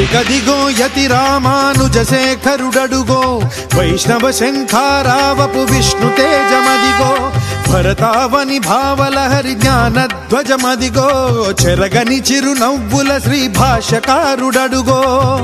అదిగదిగో యతి రామానుజ శేఖరుడడుగో వైష్ణవ శంఖారావపు విష్ణు తేజమదిగో భరతావని భావల హరి జ్ఞానధ్వజమదిగో చెరగని చిరునవ్వుల శ్రీ భాష్యకారుడడుగో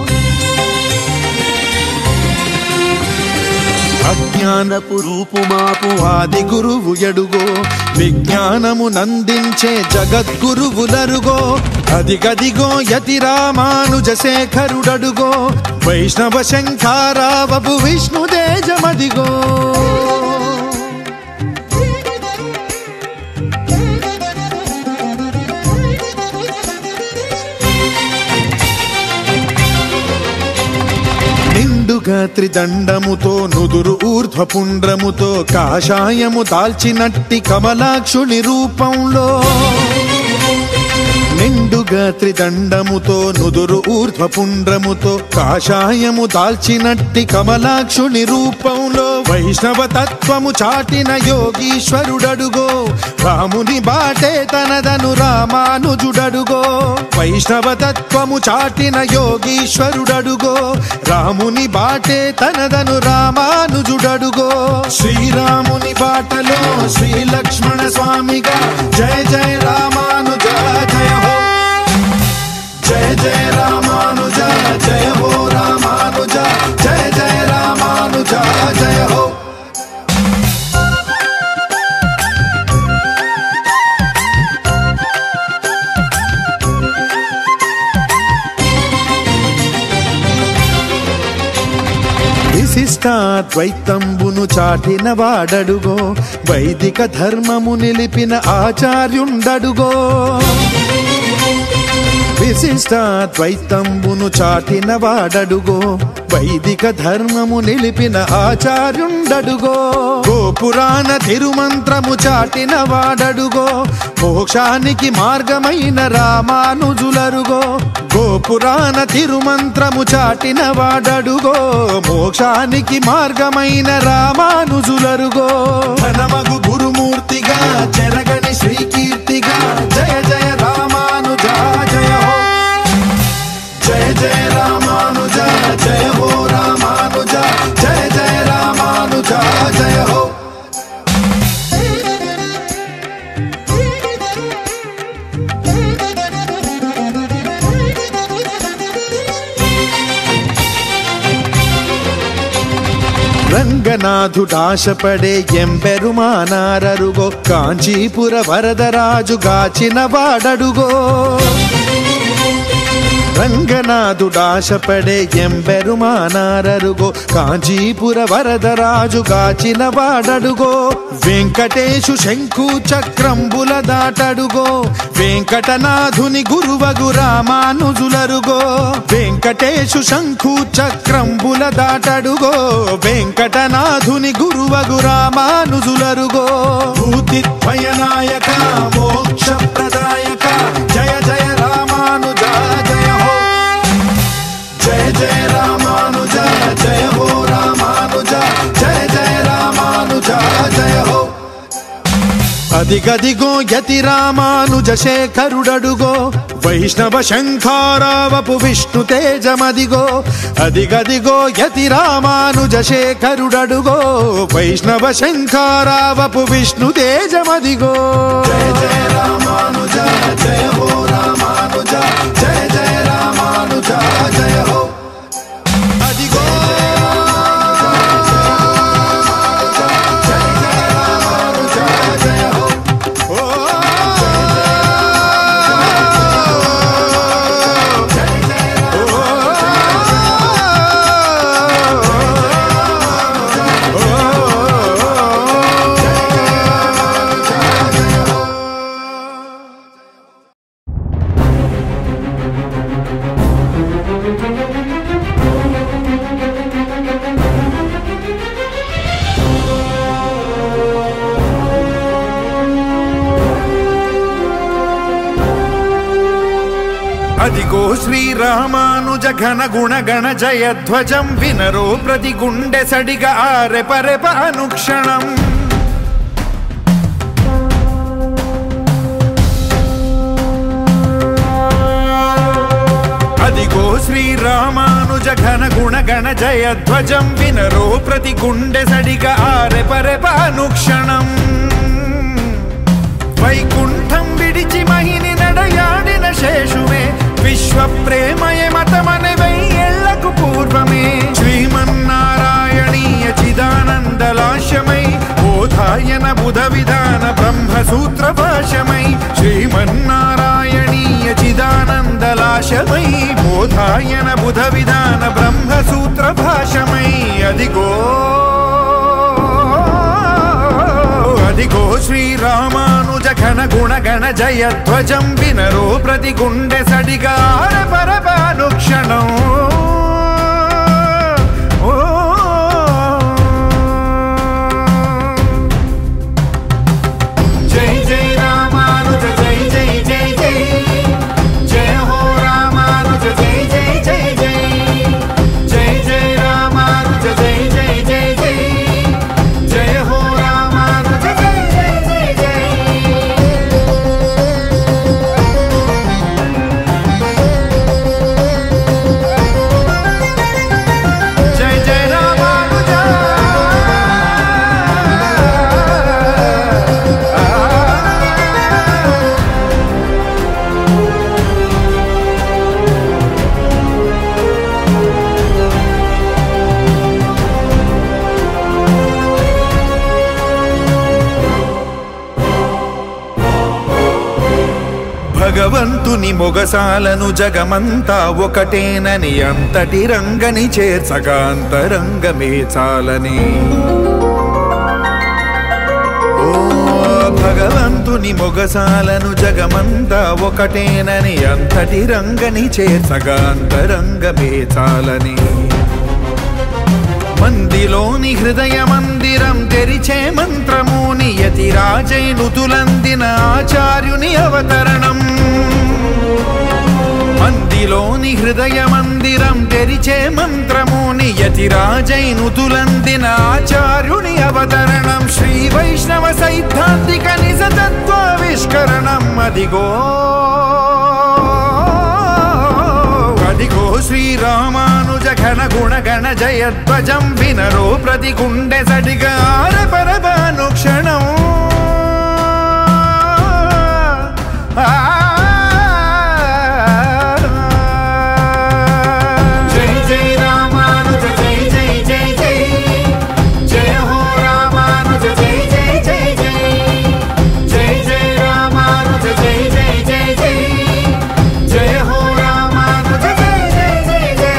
అజ్ఞానపు రూపుమాపు ఆది గురువు ఎడుగో విజ్ఞానము నందించే జగద్గురువులరుగో అదిగదిగో యతి రామానుజ శేఖరుడడుగో వైష్ణవ శంఖారావపు విష్ణుదేజమదిగో నిండుగా త్రిదండముతో నుదురు ఊర్ధ్వపుండ్రముతో కాషాయము దాల్చినట్టి కమలాక్షుని రూపంలో నిండుగా త్రిదండముతో నుదురు ఊర్ధ్వపుండ్రముతో కాషాయము దాల్చినట్టి కమలాక్షుని రూపంలో వైష్ణవ తత్వము చాటిన యోగీశ్వరుడడుగో రాముని బాటే తనదను రామానుజుడడుగో వైష్ణవ తత్వము చాటిన యోగీశ్వరుడడుగో రాముని బాటే తనదను రామానుజుడడుగో శ్రీరాముని బాటలో శ్రీ లక్ష్మణ స్వామిగా జయ జయ రామానుజ జయ హో జయ జయ రామానుజ జయ హో రామానుజ జయ జయ రామానుజ జయ హో విశిష్టాద్వైతంబును చాటిన వాడడుగో వైదిక ధర్మము నిలిపిన ఆచార్యుండడుగో విశిష్టాద్వైతంబును చాటిన వాడడుగో వైదిక ధర్మము నిలిపిన ఆచార్యుండడుగో గోపురాణ తిరుమంత్రము చాటిన వాడడుగో మోక్షానికి మార్గమైన రామానుజులరుగో గోపురాణ తిరుమంత్రము చాటిన వాడడుగో మోక్షానికి మార్గమైన రామానుజులరుగో ధనమగు గురుమూర్తిగా చెరగని శ్రీకీర్తిగా జయ జయ రామానుజ జయ హో జయ జయ రామానుజ జయ హో రామానుజ జయ జయ రామానుజ జయ హో రంగనాథుడాశపడే ఎంబెరుమానారరుగో కాంచీపుర వరదరాజు గాచిన వాడడుగో రంగనాథుడాశపడే ఎంబెరుమానారరుగో కాంచీపుర వరదరాజు గాచిన వాడడుగో వెంకటేశు శంకు చక్రంబుల దాటడుగో వెంకటనాథుని గురువగు రామానుజులరుగో వెంకటేశు శంఖు చక్రంబుల దాటడుగో వెంకటనాథుని గురువగు రామానుజులరుగో భూతిద్వయనాయక మోక్ష ప్రదాయక జయ జయ రామానుజ జయ హో జయ జయ రామానుజ జయ హో రామానుజ జయ జయ రామానుజ జయ హో అదిగదిగో యతి రామానుజ శేఖరుడడుగో వైష్ణవ శంఖారావపు విష్ణు తేజమదిగో అదిగదిగో యతి రామానుజ శేఖరుడడుగో వైష్ణవ శంఖారావపు విష్ణు తేజమదిగో జయ జయ రామానుజ జయ హో రామానుజ జయ జయ రామానుజ జయ హో అదిగో జయ జయ రామానుజ జయ హో ఓ అదిగో శ్రీరామానుజ ఘన గుణ గణ జయధ్వజం వినరో ప్రతి గుండె సడిగ ఆరె పరెప అనుక్షణం అదిగో శ్రీరామానుజ ఘన గుణ గణ జయధ్వజం వినరో ప్రతి గుండె సడిగా ఆరె పరెపానుక్షణం వైకుంఠం విడిచి మహిని నడయాడిన శేషువే విశ్వ ప్రేమయ మతమని వెయ్యేళ్లకు పూర్వమే శ్రీమన్నారాయణీయ చిదానందలాశమై బోధాయన బుధ విధాన బ్రహ్మ సూత్ర భాషమై శ్రీమన్నారాయణీయ చిదానందలాశమై బోధాయన బుధ విధాన బ్రహ్మ సూత్ర భాషమై అదిగో అదిగో శ్రీరామానుజ ఘన గుణ గణ జయధ్వజం వినరో ప్రతి గుండె సడిగార పరపానుక్షణం ఓ జై జై రామానుజ జై జై జై జై జయ హో రామానుజ జై జై జై జై జై జై రామానుజ జై జై జై జై జయ హో రామానుజ జై జై జై జై జై జై రామానుజ భగవంతుని మొగసాలను జగమంతా ఒకటేనని అంతటి రంగని చేర్చగా అంతరంగమే చాలని ఓ భగవంతుని మొగసాలను జగమంతా ఒకటేనని అంతటి రంగని చేర్చగా అంతరంగమే చాలని మందిలోని హృదయ మందిరం తెరిచే మంత్రముని యతి రాజై నుతులందిన ఆచార్యుని అవతరణం మందిలోని హృదయ మందిరం తెరిచే మంత్రముని యతి రాజై నుతులందిన ఆచార్యుని అవతరణం శ్రీ వైష్ణవ సైద్ధాంతిక నిజ తత్వావిష్కరణం అదిగో అదిగో శ్రీరామానుజ ఘన గుణ గణ జయధ్వజం వినరో ప్రతి గుండె సడిగార పరమానుక్షణం జై జై రామానుజ జై జై జై జై జయ హో రామానుజ జై జై జై జై జై జై రామానుజ జై జై జై జై జయ హో రామానుజ జై జై జై జై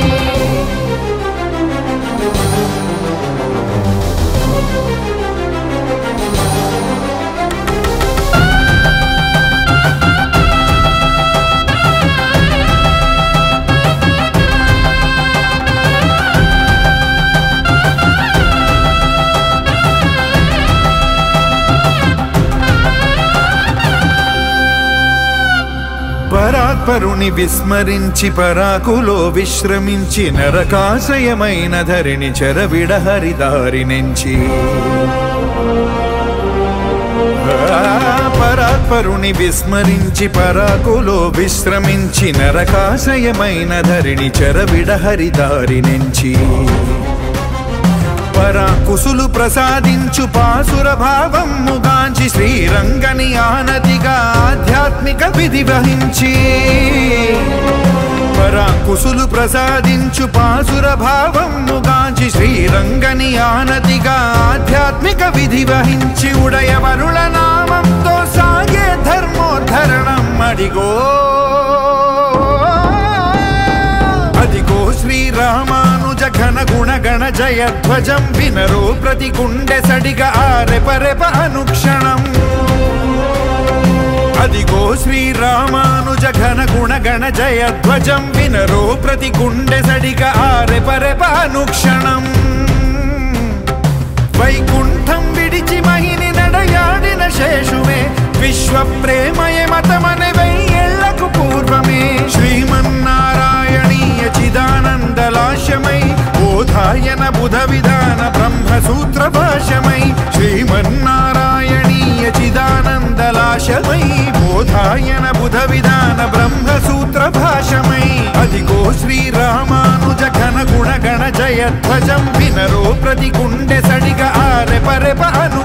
పరాత్పరుని విస్మరించి పరాకులో విశ్రమించి నరకాశయమైన ధరిని చెరవిడ హరిదారి నుంచి పరాత్పరుని విస్మరించి పరాకులో విశ్రమించి నరకాశయమైన ధరిని చెరవిడ హరిదారి నుంచి పరాకుసులు ప్రసాదించు పాసుర భావముగాంచి శ్రీరంగని ఆనతిగా ఆధ్యాత్మిక విధి వహించి పరాకుసులు ప్రసాదించు పాసుర భావముగాంచి శ్రీరంగని ఆనతిగా ఆధ్యాత్మిక విధి వహించి ఉడయ వరుల నామంతో సాగే ధర్మోద్ధరణం అడిగో అదిగో శ్రీరామానుజ ఘన గుణ గణ జయధ్వజం వినరో ప్రతి గుండె సడిగా ఆరె పరెప అనుక్షణం అదిగో శ్రీరామానుజ ఘన గుణ గణ జయధ్వజం వినరో ప్రతి గుండె సడిగా ఆరె పరెప అనుక్షణం వైకుంఠం విడిచి మహిని నడయాడిన శేషువే విశ్వ ప్రేమయ మతమని వెయ్యేళ్లకు పూర్వమే శ్రీమన్నారాయణీయ చిదానందలాశమై బోధాయన బుధ విధాన బ్రహ్మ సూత్ర భాషమై శ్రీమన్నారాయణీయ చిదానందలాశమై బోధాయన బుధ విధాన బ్రహ్మ సూత్ర భాషమై అది అదిగో శ్రీరామానుజ ఘన గుణ గణ జయధ్వజం వినరో ప్రతి గుండె సడిగ ఆరె పరెప అను